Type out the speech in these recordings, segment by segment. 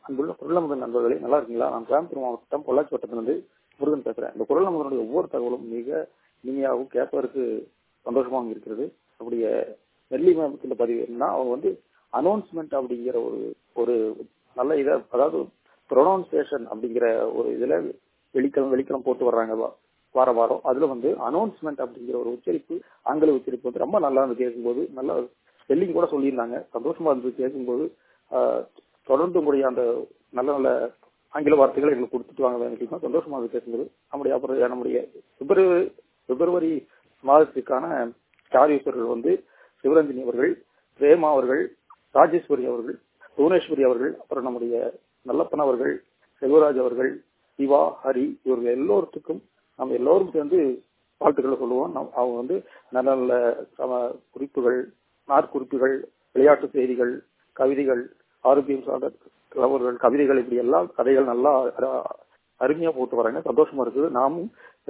அன்புள்ள குரல் முதல் நண்பர்களே நல்லா இருக்கீங்களா நான் கோயம்புத்தூர் மாவட்டம் பொள்ளாச்சி வட்டத்திலிருந்து முருகன் பேசுறேன் இந்த குரல் முதனுடைய ஒவ்வொரு தகவலும் மிக இனிமையாகவும் கேட்பதற்கு சந்தோஷமாகவும் இருக்கிறது அப்படிய நெல்லி மாவட்டத்தில் பதிவு என்னன்னா அவங்க வந்து அனௌன்ஸ்மெண்ட் அப்படிங்கிற ஒரு ஒரு நல்ல இதை அதாவது ப்ரொனவுன்சியேஷன் அப்படிங்கிற ஒரு இதுல வெளிக்கிழமை வெளிக்கிழமை போட்டு வர்றாங்க வார வாரம் அதுல வந்து அனௌன்ஸ்மெண்ட் அப்படிங்கிற ஒரு உச்சரிப்பு ஆங்கில உச்சரிப்பு வந்து ரொம்ப நல்லா இருந்து கேட்கும்போது நல்லா ஸ்பெல்லிங் கூட சொல்லியிருந்தாங்க சந்தோஷமா இருந்து கேட்கும்போது தொடர்ந்து உங்களுடைய அந்த நல்ல நல்ல ஆங்கில வார்த்தைகளை எங்களுக்கு கொடுத்துட்டு வாங்க வேண்டியது சந்தோஷமா இருந்து பேசும்போது நம்முடைய அப்புறம் நம்முடைய பிப்ரவரி பிப்ரவரி மாதத்துக்கான ஸ்டார் யூசர்கள் வந்து சிவரஞ்சனி அவர்கள் பிரேமா அவர்கள் ராஜேஸ்வரி அவர்கள் புவனேஸ்வரி அவர்கள் அப்புறம் நம்முடைய நல்லப்பன் அவர்கள் செல்வராஜ் அவர்கள் சிவா ஹரி இவர்கள் எல்லோருத்துக்கும் நம்ம எல்லோரும் சேர்ந்து வாழ்த்துக்களை சொல்லுவோம் அவங்க வந்து நல்ல நல்ல சம குறிப்புகள் நாற்குறிப்புகள் விளையாட்டு செய்திகள் கவிதைகள் ஆரோக்கியம் சார்ந்த கலவர்கள் கவிதைகள் இப்படி எல்லாம் கதைகள் நல்லா அருமையா போட்டு வராங்க சந்தோஷமா இருக்குது நாமும்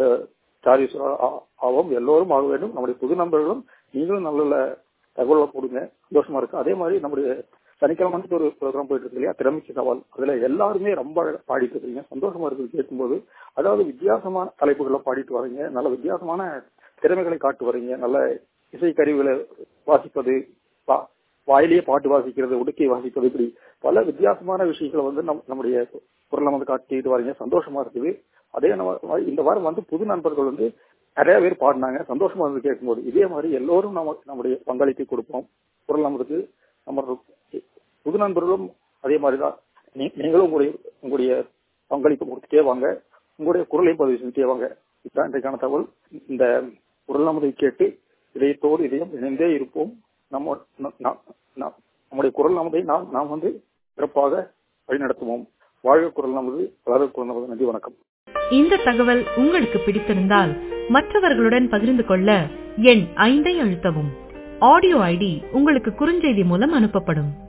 ஆவோம் எல்லோரும் ஆக வேண்டும் நம்முடைய புது நண்பர்களும் நீங்களும் நல்ல நல்ல தகவலை போடுங்க சந்தோஷமா இருக்கு அதே மாதிரி நம்முடைய சனிக்கிழமை வந்து ஒரு ப்ரோக்ராம் போயிட்டு இருக்கு இல்லையா திறமைக்கு சவால் அதுல எல்லாருமே ரொம்ப பாடிட்டு இருக்கீங்க சந்தோஷமா இருக்குது கேட்கும்போது அதாவது வித்தியாசமான தலைப்புகளை பாடிட்டு வரீங்க நல்ல வித்தியாசமான திறமைகளை காட்டு வரீங்க நல்ல இசை கருவிகளை வாசிப்பது வாயிலேயே பாட்டு வாசிக்கிறது உடுக்கை வாசிப்பது இப்படி பல வித்தியாசமான விஷயங்களை வந்து நம் நம்முடைய குரலை வந்து காட்டிட்டு வரீங்க சந்தோஷமா இருக்குது அதே நம்ம இந்த வாரம் வந்து புது நண்பர்கள் வந்து நிறைய பேர் பாடினாங்க சந்தோஷமா இருந்து கேட்கும்போது இதே மாதிரி எல்லோரும் நம்ம நம்முடைய பங்களிப்பை கொடுப்போம் குரல் நமக்கு நம்ம புது நண்பர்களும் அதே மாதிரிதான் நீங்களும் உங்களுடைய உங்களுடைய பங்களிப்பு கொடுத்துட்டே வாங்க உங்களுடைய குரலையும் பதிவு செஞ்சுட்டே வாங்க இதுதான் இன்றைக்கான தகவல் இந்த குரல் நமதை கேட்டு இதயத்தோடு இதயம் இணைந்தே இருப்போம் நம்ம நம்முடைய குரல் நமதை நாம் நாம் வந்து சிறப்பாக வழிநடத்துவோம் வாழ்க குரல் நமது வளர குரல் நமது நன்றி வணக்கம் இந்த தகவல் உங்களுக்கு பிடித்திருந்தால் மற்றவர்களுடன் பகிர்ந்து கொள்ள எண் ஐந்தை அழுத்தவும் ஆடியோ ஐடி உங்களுக்கு குறுஞ்செய்தி மூலம் அனுப்பப்படும்